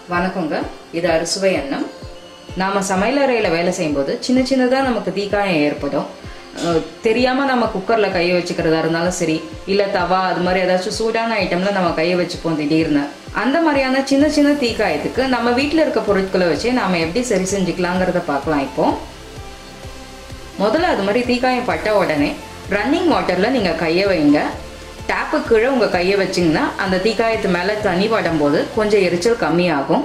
வணக்கங்க இது அறுசுவை எண்ணம் நாம சமையலறையில வேலை செய்யும்போது சின்ன சின்னதா நமக்கு தீக்காயம் ஏற்படும் அஹ், தெரியாம நம்ம குக்கர்ல கையை வச்சுக்கிறதா இருந்தாலும் சரி இல்ல தவா அது மாதிரி ஏதாச்சும் சூடான ஐட்டம்ல நம்ம கையை வச்சுப்போம் திடீர்னு அந்த மாதிரியான சின்ன சின்ன தீக்காயத்துக்கு நம்ம வீட்டில் இருக்க பொருட்களை வச்சு நாம எப்படி சரி செஞ்சுக்கலாங்கிறத பார்க்கலாம் இப்போ முதல்ல அது மாதிரி தீக்காயம் பட்ட உடனே ரன்னிங் வாட்டர்ல நீங்க கையை வைங்க டேப்பு கீழே உங்க கையை வச்சீங்கன்னா அந்த தீக்காயத்து மேல தண்ணி படும்போது கொஞ்சம் எரிச்சல் கம்மியாகும்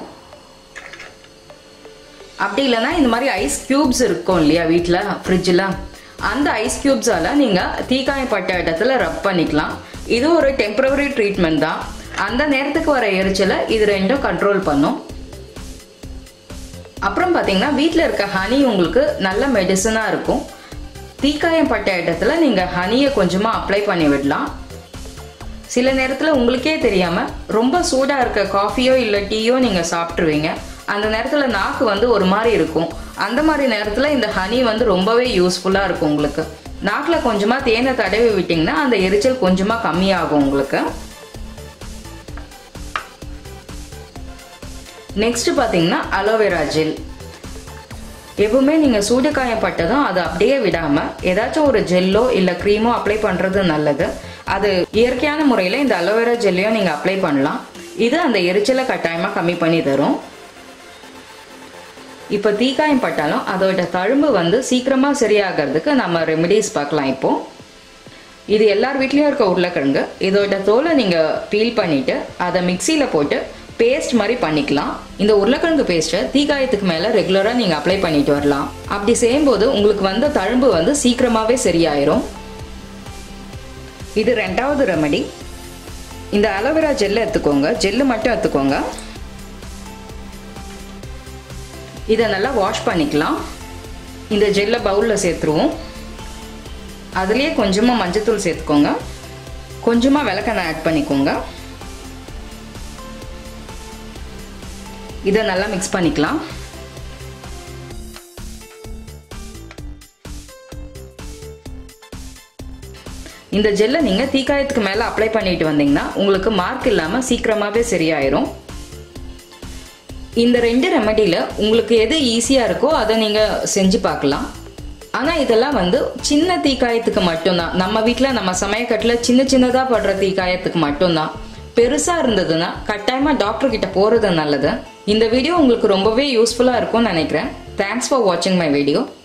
அப்படி இல்லைன்னா இந்த மாதிரி ஐஸ் கியூப்ஸ் இருக்கும் இல்லையா வீட்டில் ஃப்ரிட்ஜில் அந்த ஐஸ் கியூப்ஸால நீங்க தீக்காயம் பட்ட இடத்துல ரப் பண்ணிக்கலாம் இது ஒரு டெம்பரவரி ட்ரீட்மெண்ட் தான் அந்த நேரத்துக்கு வர எரிச்சலை இது ரெண்டும் கண்ட்ரோல் பண்ணும் அப்புறம் பார்த்தீங்கன்னா வீட்டில் இருக்க ஹனி உங்களுக்கு நல்ல மெடிசனாக இருக்கும் தீக்காயம் பட்ட இடத்துல நீங்கள் ஹனியை கொஞ்சமாக அப்ளை பண்ணி விடலாம் சில நேரத்தில் உங்களுக்கே தெரியாமல் ரொம்ப சூடாக இருக்க காஃபியோ இல்லை டீயோ நீங்கள் சாப்பிட்ருவீங்க அந்த நேரத்தில் நாக்கு வந்து ஒரு மாதிரி இருக்கும் அந்த மாதிரி நேரத்தில் இந்த ஹனி வந்து ரொம்பவே யூஸ்ஃபுல்லாக இருக்கும் உங்களுக்கு நாக்கில் கொஞ்சமாக தேனை தடவி விட்டிங்கன்னா அந்த எரிச்சல் கொஞ்சமாக கம்மியாகும் உங்களுக்கு நெக்ஸ்ட் பார்த்தீங்கன்னா அலோவேரா ஜெல் எப்பவுமே நீங்கள் சூடு காயப்பட்டதும் அதை அப்படியே விடாமல் ஏதாச்சும் ஒரு ஜெல்லோ இல்லை க்ரீமோ அப்ளை பண்ணுறது நல்லது அது இயற்கையான முறையில் இந்த அலோவேரா ஜெல்லையும் நீங்கள் அப்ளை பண்ணலாம் இது அந்த எரிச்சலை கட்டாயமாக கம்மி பண்ணி தரும் இப்போ தீக்காயம் பட்டாலும் அதோட தழும்பு வந்து சீக்கிரமாக சரியாகிறதுக்கு நம்ம ரெமெடிஸ் பார்க்கலாம் இப்போ இது எல்லார் வீட்லேயும் இருக்க உருளைக்கிழங்கு இதோட தோலை நீங்கள் பீல் பண்ணிவிட்டு அதை மிக்சியில் போட்டு பேஸ்ட் மாதிரி பண்ணிக்கலாம் இந்த உருளைக்கிழங்கு பேஸ்ட்டை தீக்காயத்துக்கு மேலே ரெகுலராக நீங்கள் அப்ளை பண்ணிட்டு வரலாம் அப்படி செய்யும்போது உங்களுக்கு வந்த தழும்பு வந்து சீக்கிரமாகவே சரியாயிரும் இது ரெண்டாவது ரெமடி இந்த அலோவேரா ஜெல்லை எடுத்துக்கோங்க ஜெல்லு மட்டும் எடுத்துக்கோங்க இதை நல்லா வாஷ் பண்ணிக்கலாம் இந்த ஜெல்லை பவுலில் சேர்த்துருவோம் அதுலேயே கொஞ்சமாக மஞ்சத்தூள் சேர்த்துக்கோங்க கொஞ்சமாக விளக்கெண்ணெய் ஆட் பண்ணிக்கோங்க இதை நல்லா மிக்ஸ் பண்ணிக்கலாம் இந்த ஜெல்லை நீங்கள் தீக்காயத்துக்கு மேலே அப்ளை பண்ணிட்டு வந்தீங்கன்னா உங்களுக்கு மார்க் இல்லாமல் சீக்கிரமாகவே சரியாயிரும் இந்த ரெண்டு ரெமடியில் உங்களுக்கு எது ஈஸியாக இருக்கோ அதை நீங்கள் செஞ்சு பார்க்கலாம் ஆனால் இதெல்லாம் வந்து சின்ன தீக்காயத்துக்கு மட்டும்தான் நம்ம வீட்டில் நம்ம சமயக்கட்டில் சின்ன சின்னதாக படுற தீக்காயத்துக்கு மட்டும்தான் பெருசாக இருந்ததுன்னா கட்டாயமாக டாக்டர் கிட்ட போகிறது நல்லது இந்த வீடியோ உங்களுக்கு ரொம்பவே யூஸ்ஃபுல்லாக இருக்கும்னு நினைக்கிறேன் தேங்க்ஸ் ஃபார் வாட்சிங் மை வீடியோ